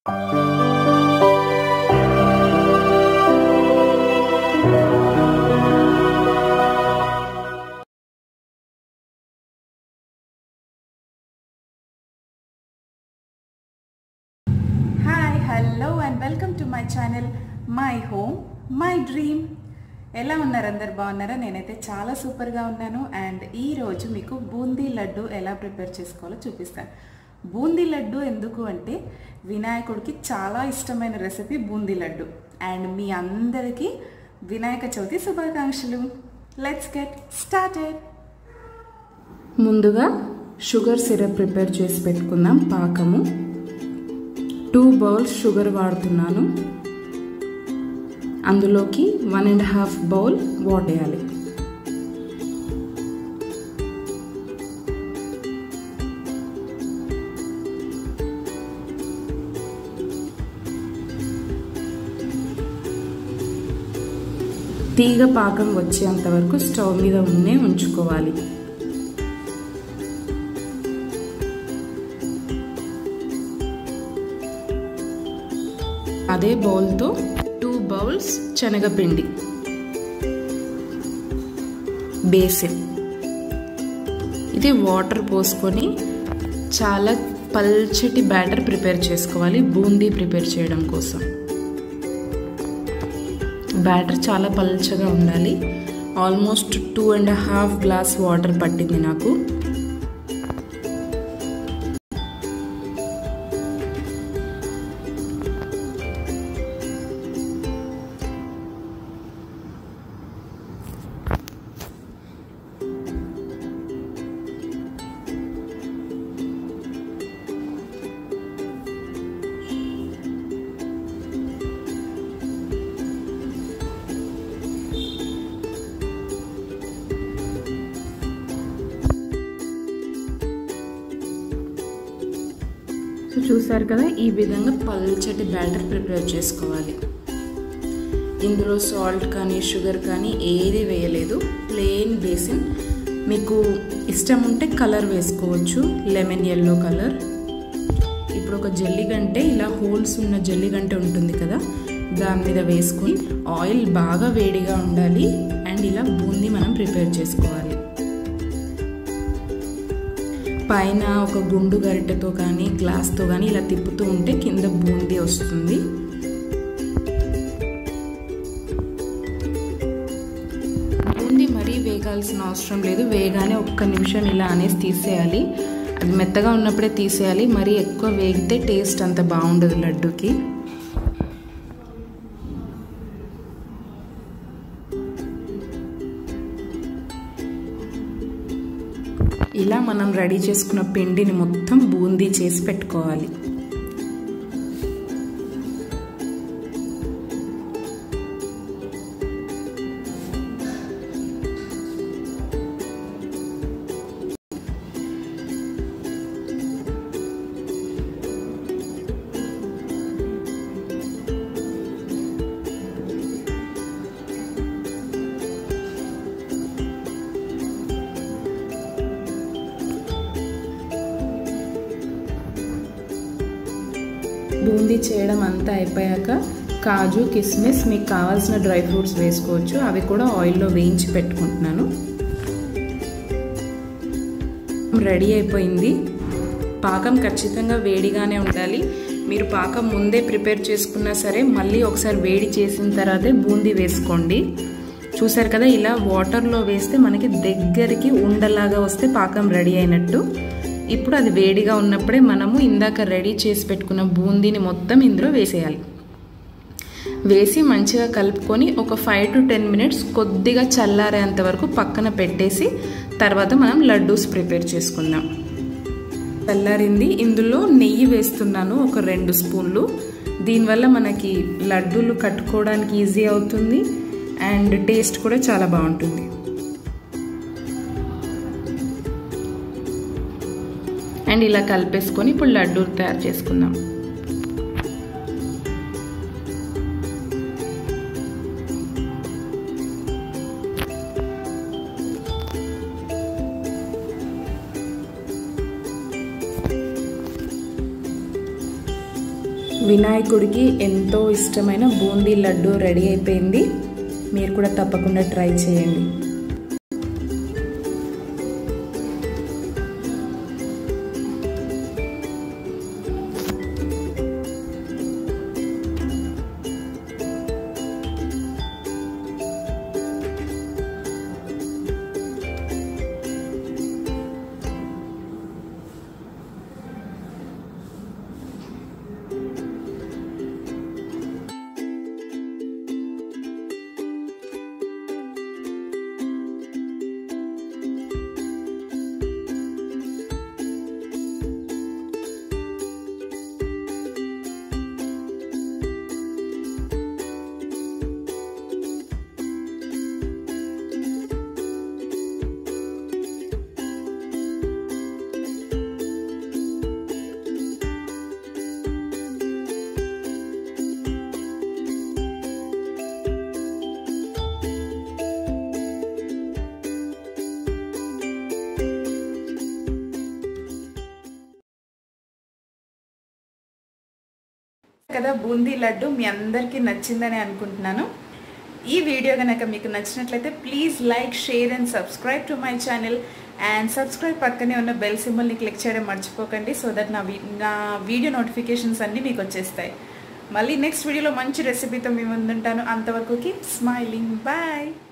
hi hello and welcome to my channel my home my dream ఎలా ఉన్నారు అందరు బాగున్నారా నేనైతే చాలా సూపర్గా ఉన్నాను అండ్ ఈ రోజు మీకు బూందీ లడ్డు ఎలా ప్రిపేర్ చేసుకోవాలో చూపిస్తాను బూందీ లడ్డు ఎందుకు అంటే వినాయకుడికి చాలా ఇష్టమైన రెసిపీ బూందీ లడ్డు అండ్ మీ అందరికీ వినాయక చవితి శుభాకాంక్షలు లెట్స్ గెట్ స్టార్టెడ్ ముందుగా షుగర్ సిరప్ ప్రిపేర్ చేసి పెట్టుకుందాం పాకము టూ బౌల్స్ షుగర్ వాడుతున్నాను అందులోకి one and half bowl water వేయాలి తీగ పాకం వచ్చేంత వరకు స్టవ్ మీద ఉన్నే ఉంచుకోవాలి అదే బౌల్తో టూ బౌల్స్ శనగపిండి బేసిన్ ఇది వాటర్ పోసుకొని చాలా పల్చటి బ్యాటర్ ప్రిపేర్ చేసుకోవాలి బూందీ ప్రిపేర్ చేయడం కోసం బ్యాటర్ చాలా పల్చగా ఉండాలి almost two and half glass water పట్టింది నాకు సో చూసారు కదా ఈ విధంగా పల్చటి బ్యాటర్ ప్రిపేర్ చేసుకోవాలి ఇందులో సాల్ట్ కానీ షుగర్ కానీ ఏది వేయలేదు ప్లెయిన్ బేసిన్ మీకు ఇష్టం ఉంటే కలర్ వేసుకోవచ్చు లెమన్ ఎల్లో కలర్ ఇప్పుడు ఒక జల్లిగంటే ఇలా హోల్స్ ఉన్న జల్లిగంటే ఉంటుంది కదా దాని మీద వేసుకొని ఆయిల్ బాగా వేడిగా ఉండాలి అండ్ ఇలా బూందీ మనం ప్రిపేర్ చేసుకోవాలి పైన ఒక గుండు గరిటెతో కానీ గ్లాస్తో కానీ ఇలా తిప్పుతూ ఉంటే కింద బూందీ వస్తుంది బూందీ మరీ వేగాల్సిన అవసరం లేదు వేగానే ఒక్క నిమిషం ఇలా అనేసి తీసేయాలి అది మెత్తగా ఉన్నప్పుడే తీసేయాలి మరీ ఎక్కువ వేగితే టేస్ట్ అంత బాగుండదు లడ్డుకి ఇలా మనం రెడీ చేసుకున్న పిండిని మొత్తం బూందీ చేసి పెట్టుకోవాలి బూందీ చేయడం అంతా అయిపోయాక కాజు కిస్మిస్ మీకు కావాల్సిన డ్రై ఫ్రూట్స్ వేసుకోవచ్చు అవి కూడా ఆయిల్లో వేయించి పెట్టుకుంటున్నాను రెడీ అయిపోయింది పాకం ఖచ్చితంగా వేడిగానే ఉండాలి మీరు పాకం ముందే ప్రిపేర్ చేసుకున్నా సరే మళ్ళీ ఒకసారి వేడి చేసిన తర్వాతే బూందీ వేసుకోండి చూసారు కదా ఇలా వాటర్లో వేస్తే మనకి దగ్గరికి ఉండలాగా వస్తే పాకం రెడీ అయినట్టు ఇప్పుడు అది వేడిగా ఉన్నప్పుడే మనము ఇందాక రెడీ చేసి పెట్టుకున్న బూందీని మొత్తం ఇందులో వేసేయాలి వేసి మంచిగా కలుపుకొని ఒక ఫైవ్ టు టెన్ మినిట్స్ కొద్దిగా చల్లారేంత వరకు పక్కన పెట్టేసి తర్వాత మనం లడ్డూస్ ప్రిపేర్ చేసుకుందాం చల్లారింది ఇందులో నెయ్యి వేస్తున్నాను ఒక రెండు స్పూన్లు దీనివల్ల మనకి లడ్డూలు కట్టుకోవడానికి ఈజీ అవుతుంది అండ్ టేస్ట్ కూడా చాలా బాగుంటుంది అండ్ ఇలా కలిపేసుకొని ఇప్పుడు లడ్డూ తయారు చేసుకుందాం వినాయకుడికి ఎంతో ఇష్టమైన బూందీ లడ్డు రెడీ అయిపోయింది మీరు కూడా తప్పకుండా ట్రై చేయండి కదా బూందీ లడ్డు మీ అందరికీ నచ్చిందని అనుకుంటున్నాను ఈ వీడియో కనుక మీకు నచ్చినట్లయితే please like share and subscribe to my channel and subscribe పక్కనే ఉన్న బెల్ సింబల్ని క్లిక్ చేయడం మర్చిపోకండి సో దట్ నా నా వీడియో నోటిఫికేషన్స్ అన్నీ మీకు వచ్చేస్తాయి మళ్ళీ నెక్స్ట్ వీడియోలో మంచి రెసిపీతో మీ ముందుంటాను అంతవరకు కీప్ స్మైలింగ్ బాయ్